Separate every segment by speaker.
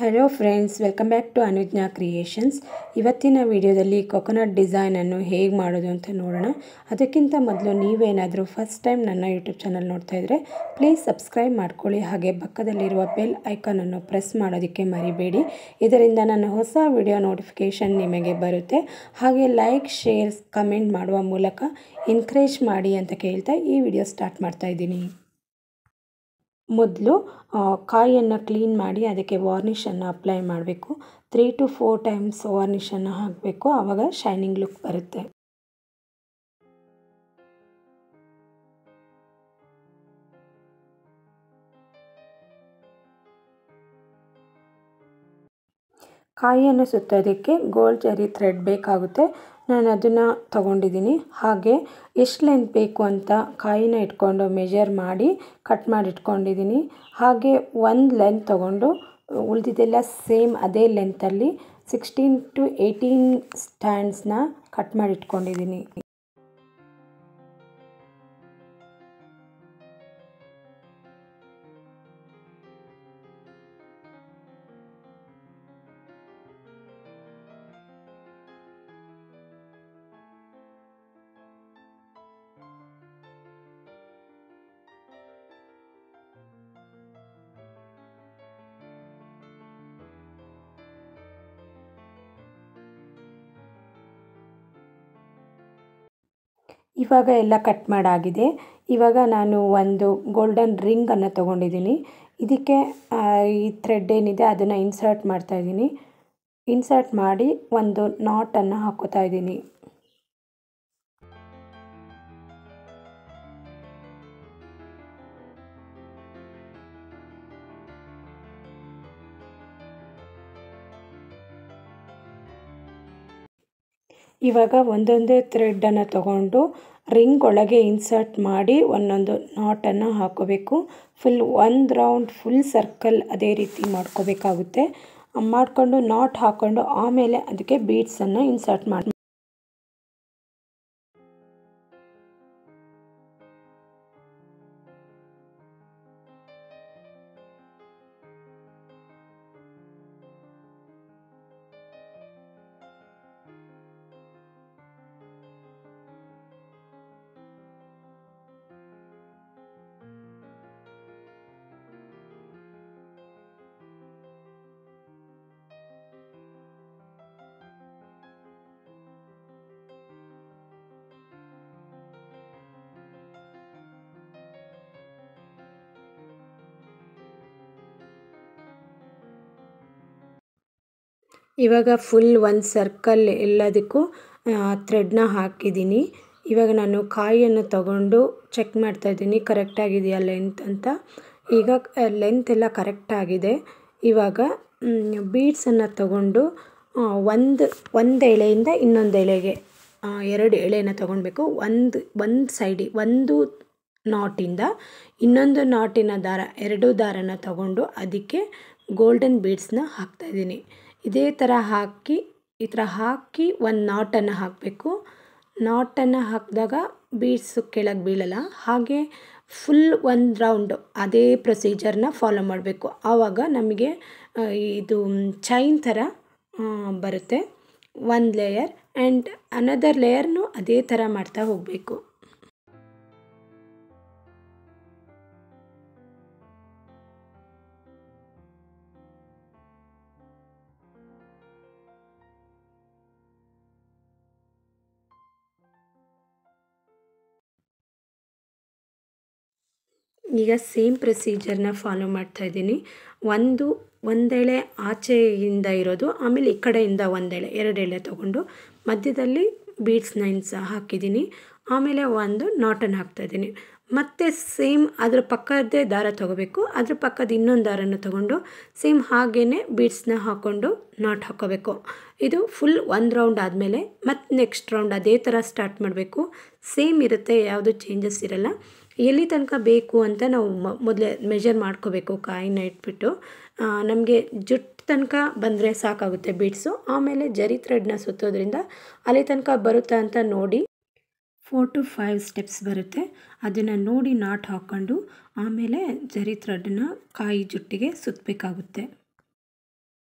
Speaker 1: hello friends welcome back to Anujna creations ಇವತ್ತಿನ ವಿಡಿಯೋದಲ್ಲಿ coconut ಡಿಸೈನನ್ನು ಹೇಗೆ ಮಾಡೋದು ಅಂತ ನೋಡೋಣ ಅದಕ್ಕಿಂತ ಮೊದಲು ನೀವೇನಾದರೂ ಫಸ್ಟ್ ಟೈಮ್ ನನ್ನ ಯೂಟ್ಯೂಬ್ ಚಾನಲ್ ನೋಡ್ತಾ ಇದ್ದರೆ ಪ್ಲೀಸ್ ಸಬ್ಸ್ಕ್ರೈಬ್ ಮಾಡ್ಕೊಳ್ಳಿ ಹಾಗೆ ಪಕ್ಕದಲ್ಲಿರುವ ಬೆಲ್ ಐಕಾನನ್ನು ಪ್ರೆಸ್ ಮಾಡೋದಕ್ಕೆ ಮರಿಬೇಡಿ ಇದರಿಂದ ನನ್ನ ಹೊಸ ವಿಡಿಯೋ ನೋಟಿಫಿಕೇಷನ್ ನಿಮಗೆ ಬರುತ್ತೆ ಹಾಗೆ ಲೈಕ್ ಶೇರ್ ಕಮೆಂಟ್ ಮಾಡುವ ಮೂಲಕ ಎನ್ಕರೇಜ್ ಮಾಡಿ ಅಂತ ಕೇಳ್ತಾ ಈ ವಿಡಿಯೋ ಸ್ಟಾರ್ಟ್ ಮಾಡ್ತಾ ಇದ್ದೀನಿ ಮೊದಲು ಕಾಯಿಯನ್ನು ಕ್ಲೀನ್ ಮಾಡಿ ಅದಕ್ಕೆ ವಾರ್ನಿಷನ್ನು ಅಪ್ಲೈ ಮಾಡಬೇಕು ತ್ರೀ ಟು ಫೋರ್ ಟೈಮ್ಸ್ ವಾರ್ನಿಷನ್ನು ಹಾಕಬೇಕು ಆವಾಗ ಶೈನಿಂಗ್ ಲುಕ್ ಬರುತ್ತೆ ಕಾಯಿಯನ್ನು ಸುತ್ತೋದಕ್ಕೆ ಗೋಲ್ಡ್ ಜರಿ ಥ್ರೆಡ್ ಬೇಕಾಗುತ್ತೆ ನಾನು ಅದನ್ನು ತಗೊಂಡಿದ್ದೀನಿ ಹಾಗೆ ಎಷ್ಟು ಲೆಂತ್ ಬೇಕು ಅಂತ ಕಾಯಿನ ಇಟ್ಕೊಂಡು ಮೆಜರ್ ಮಾಡಿ ಕಟ್ ಮಾಡಿ ಇಟ್ಕೊಂಡಿದ್ದೀನಿ ಹಾಗೆ ಒಂದು ಲೆಂತ್ ತೊಗೊಂಡು ಉಳಿದಿದ್ದೆಲ್ಲ ಸೇಮ್ ಅದೇ ಲೆಂತಲ್ಲಿ ಸಿಕ್ಸ್ಟೀನ್ ಟು ಏಯ್ಟೀನ್ ಸ್ಟ್ಯಾಂಡ್ಸ್ನ ಕಟ್ ಮಾಡಿ ಇಟ್ಕೊಂಡಿದ್ದೀನಿ ಇವಾಗ ಎಲ್ಲ ಕಟ್ ಮಾಡಾಗಿದೆ ಇವಾಗ ನಾನು ಒಂದು ಗೋಲ್ಡನ್ ರಿಂಗನ್ನು ತೊಗೊಂಡಿದ್ದೀನಿ ಇದಕ್ಕೆ ಈ ಥ್ರೆಡ್ ಏನಿದೆ ಅದನ್ನು ಇನ್ಸರ್ಟ್ ಮಾಡ್ತಾಯಿದ್ದೀನಿ ಇನ್ಸರ್ಟ್ ಮಾಡಿ ಒಂದು ನಾಟನ್ನು ಹಾಕೋತಾ ಇದ್ದೀನಿ ಇವಾಗ ಒಂದೊಂದೇ ಥ್ರೆಡನ್ನು ತಗೊಂಡು ರಿಂಗ್ ಒಳಗೆ ಇನ್ಸರ್ಟ್ ಮಾಡಿ ಒಂದೊಂದು ನಾಟನ್ನು ಹಾಕೋಬೇಕು ಫುಲ್ ಒಂದು ರೌಂಡ್ ಫುಲ್ ಸರ್ಕಲ್ ಅದೇ ರೀತಿ ಮಾಡ್ಕೋಬೇಕಾಗುತ್ತೆ ಮಾಡಿಕೊಂಡು ನಾಟ್ ಹಾಕ್ಕೊಂಡು ಆಮೇಲೆ ಅದಕ್ಕೆ ಬೀಡ್ಸನ್ನು ಇನ್ಸರ್ಟ್ ಮಾಡಿ ಇವಾಗ ಫುಲ್ ಒಂದು ಸರ್ಕಲ್ ಎಲ್ಲದಕ್ಕೂ ಥ್ರೆಡ್ನ ಹಾಕಿದ್ದೀನಿ ಇವಾಗ ನಾನು ಕಾಯಿಯನ್ನು ತಗೊಂಡು ಚೆಕ್ ಮಾಡ್ತಾಯಿದ್ದೀನಿ ಕರೆಕ್ಟಾಗಿದೆಯಾ ಲೆಂತ್ ಅಂತ ಈಗ ಲೆಂತ್ ಎಲ್ಲ ಕರೆಕ್ಟಾಗಿದೆ ಇವಾಗ ಬೀಡ್ಸನ್ನು ತಗೊಂಡು ಒಂದು ಒಂದು ಎಳೆಯಿಂದ ಇನ್ನೊಂದು ಎಳೆಗೆ ಎರಡು ಎಳೆನ ತೊಗೊಳ್ಬೇಕು ಒಂದು ಒಂದು ಸೈಡಿ ಒಂದು ನಾಟಿಂದ ಇನ್ನೊಂದು ನಾಟಿನ ದಾರ ಎರಡು ದಾರನ ತಗೊಂಡು ಅದಕ್ಕೆ ಗೋಲ್ಡನ್ ಬೀಡ್ಸ್ನ ಹಾಕ್ತಾಯಿದ್ದೀನಿ ಇದೇ ಥರ ಹಾಕಿ ಈ ಥರ ಹಾಕಿ ಒಂದು ನಾಟನ್ನು ಹಾಕಬೇಕು ನಾಟನ್ನು ಹಾಕಿದಾಗ ಬೀಡ್ಸು ಕೆಳಗೆ ಬೀಳಲ್ಲ ಹಾಗೆ ಫುಲ್ ಒಂದು ರೌಂಡು ಅದೇ ಪ್ರೊಸೀಜರ್ನ ಫಾಲೋ ಮಾಡಬೇಕು ಆವಾಗ ನಮಗೆ ಇದು ಚೈನ್ ಥರ ಬರುತ್ತೆ ಒಂದು ಲೇಯರ್ ಆ್ಯಂಡ್ ಅನದರ್ ಲೇಯರ್ನು ಅದೇ ಥರ ಮಾಡ್ತಾ ಹೋಗಬೇಕು ಈಗ ಸೇಮ್ ಪ್ರೊಸೀಜರ್ನ ಫಾಲೋ ಮಾಡ್ತಾ ಇದ್ದೀನಿ ಒಂದು ಒಂದೆಳೆ ಆಚೆಯಿಂದ ಇರೋದು ಆಮೇಲೆ ಈ ಕಡೆಯಿಂದ ಒಂದೆಳೆ ಎರಡು ಎಳೆ ತೊಗೊಂಡು ಮಧ್ಯದಲ್ಲಿ ಬೀಡ್ಸ್ನ ಇನ್ಸ ಹಾಕಿದ್ದೀನಿ ಆಮೇಲೆ ಒಂದು ನಾಟನ್ನು ಹಾಕ್ತಾಯಿದ್ದೀನಿ ಮತ್ತು ಸೇಮ್ ಅದ್ರ ಪಕ್ಕದ್ದೇ ದಾರ ತೊಗೋಬೇಕು ಅದ್ರ ಪಕ್ಕದ ಇನ್ನೊಂದು ದಾರನ ತೊಗೊಂಡು ಸೇಮ್ ಹಾಗೇ ಬೀಡ್ಸ್ನ ಹಾಕ್ಕೊಂಡು ನಾಟ್ ಹಾಕ್ಕೋಬೇಕು ಇದು ಫುಲ್ ಒಂದು ರೌಂಡ್ ಆದಮೇಲೆ ಮತ್ತು ನೆಕ್ಸ್ಟ್ ರೌಂಡ್ ಅದೇ ಥರ ಸ್ಟಾರ್ಟ್ ಮಾಡಬೇಕು ಸೇಮ್ ಇರುತ್ತೆ ಯಾವುದು ಚೇಂಜಸ್ ಇರಲ್ಲ ಎಲ್ಲಿ ತನಕ ಬೇಕು ಅಂತ ನಾವು ಮೊದಲೇ ಮೆಜರ್ ಮಾಡ್ಕೋಬೇಕು ಕಾಯಿನ ಇಟ್ಬಿಟ್ಟು ನಮಗೆ ಜುಟ್ಟು ತನಕ ಬಂದರೆ ಸಾಕಾಗುತ್ತೆ ಬೀಡ್ಸು ಆಮೇಲೆ ಜರಿ ಥ್ರೆಡ್ನ ಸುತ್ತೋದ್ರಿಂದ ಅಲ್ಲಿ ತನಕ ಬರುತ್ತಾ ಅಂತ ನೋಡಿ ಫೋರ್ ಟು ಫೈವ್ ಸ್ಟೆಪ್ಸ್ ಬರುತ್ತೆ ಅದನ್ನು ನೋಡಿ ನಾಟ್ ಹಾಕ್ಕೊಂಡು ಆಮೇಲೆ ಜರಿ ಥ್ರೆಡ್ನ ಕಾಯಿ ಜುಟ್ಟಿಗೆ ಸುತ್ತಬೇಕಾಗುತ್ತೆ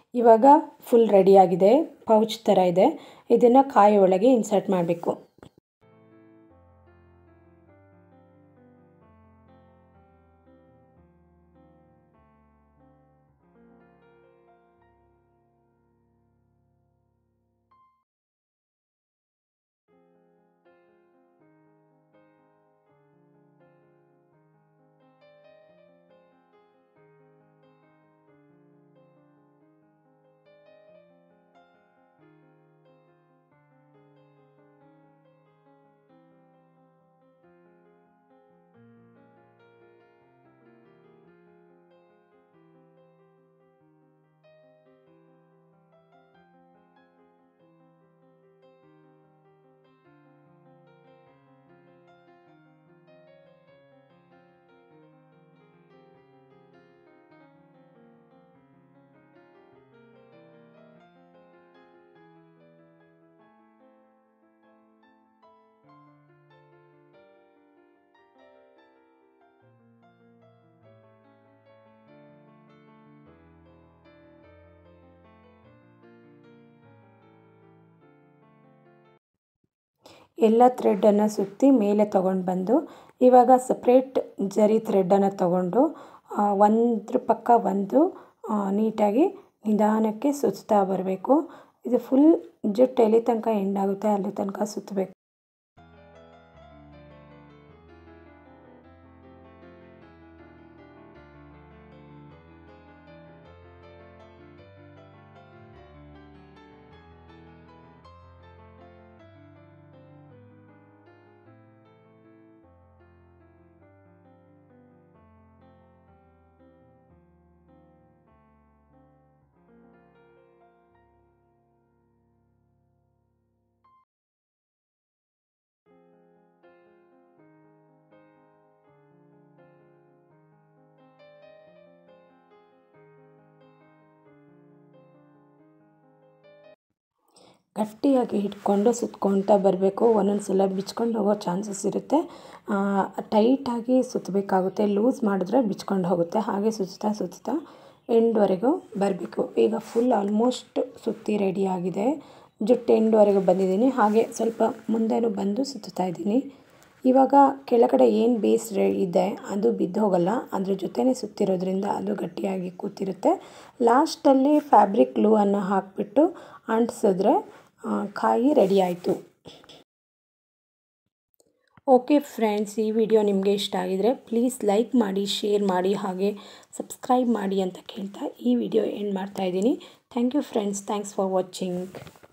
Speaker 1: ಇವಾಗ ಫುಲ್ ರೆಡಿಯಾಗಿದೆ ಪೌಚ್ ಥರ ಇದೆ ಇದನ್ನು ಕಾಯಿ ಒಳಗೆ ಇನ್ಸರ್ಟ್ ಮಾಡಬೇಕು ಎಲ್ಲ ಥ್ರೆಡನ್ನು ಸುತ್ತಿ ಮೇಲೆ ತೊಗೊಂಡು ಬಂದು ಇವಾಗ ಸಪ್ರೇಟ್ ಜರಿ ಥ್ರೆಡನ್ನು ತೊಗೊಂಡು ಒಂದ್ರ ಪಕ್ಕ ಒಂದು ನೀಟಾಗಿ ನಿಧಾನಕ್ಕೆ ಸುತ್ತಾ ಬರಬೇಕು ಇದು ಫುಲ್ ಜುಟ್ಟು ಎಲ್ಲಿ ತನಕ ಎಂಡ್ ಆಗುತ್ತೆ ಅಲ್ಲಿ ತನಕ ಸುತ್ತಬೇಕು ಗಟ್ಟಿಯಾಗಿ ಹಿಡ್ಕೊಂಡು ಸುತ್ಕೊಳ್ತಾ ಬರಬೇಕು ಒಂದೊಂದು ಸಲ ಬಿಚ್ಕೊಂಡು ಹೋಗೋ ಚಾನ್ಸಸ್ ಇರುತ್ತೆ ಟೈಟಾಗಿ ಸುತ್ತಬೇಕಾಗುತ್ತೆ ಲೂಸ್ ಮಾಡಿದ್ರೆ ಬಿಚ್ಕೊಂಡು ಹೋಗುತ್ತೆ ಹಾಗೆ ಸುತ್ತಾ ಸುತ್ತಾ ಎಂಡ್ವರೆಗೂ ಬರಬೇಕು ಈಗ ಫುಲ್ ಆಲ್ಮೋಸ್ಟ್ ಸುತ್ತಿ ರೆಡಿ ಆಗಿದೆ ಜುಟ್ಟು ಎಂಡ್ವರೆಗೂ ಬಂದಿದ್ದೀನಿ ಹಾಗೆ ಸ್ವಲ್ಪ ಮುಂದೆನೂ ಬಂದು ಸುತ್ತಾ ಇದ್ದೀನಿ ಇವಾಗ ಕೆಳಗಡೆ ಏನು ಬೇಸ್ ಇದೆ ಅದು ಬಿದ್ದು ಹೋಗಲ್ಲ ಅದ್ರ ಜೊತೆನೇ ಸುತ್ತಿರೋದ್ರಿಂದ ಅದು ಗಟ್ಟಿಯಾಗಿ ಕೂತಿರುತ್ತೆ ಲಾಸ್ಟಲ್ಲಿ ಫ್ಯಾಬ್ರಿಕ್ ಗ್ಲೂ ಅನ್ನು ಹಾಕಿಬಿಟ್ಟು ಅಂಟಿಸಿದ್ರೆ ಕಾಯಿ ರೆಡಿ ಆಯಿತು ಓಕೆ ಫ್ರೆಂಡ್ಸ್ ಈ ವಿಡಿಯೋ ನಿಮಗೆ ಇಷ್ಟ ಆಗಿದರೆ ಪ್ಲೀಸ್ ಲೈಕ್ ಮಾಡಿ ಶೇರ್ ಮಾಡಿ ಹಾಗೆ ಸಬ್ಸ್ಕ್ರೈಬ್ ಮಾಡಿ ಅಂತ ಕೇಳ್ತಾ ಈ ವಿಡಿಯೋ ಎಂಡ್ ಮಾಡ್ತಾಯಿದ್ದೀನಿ thank you friends thanks for watching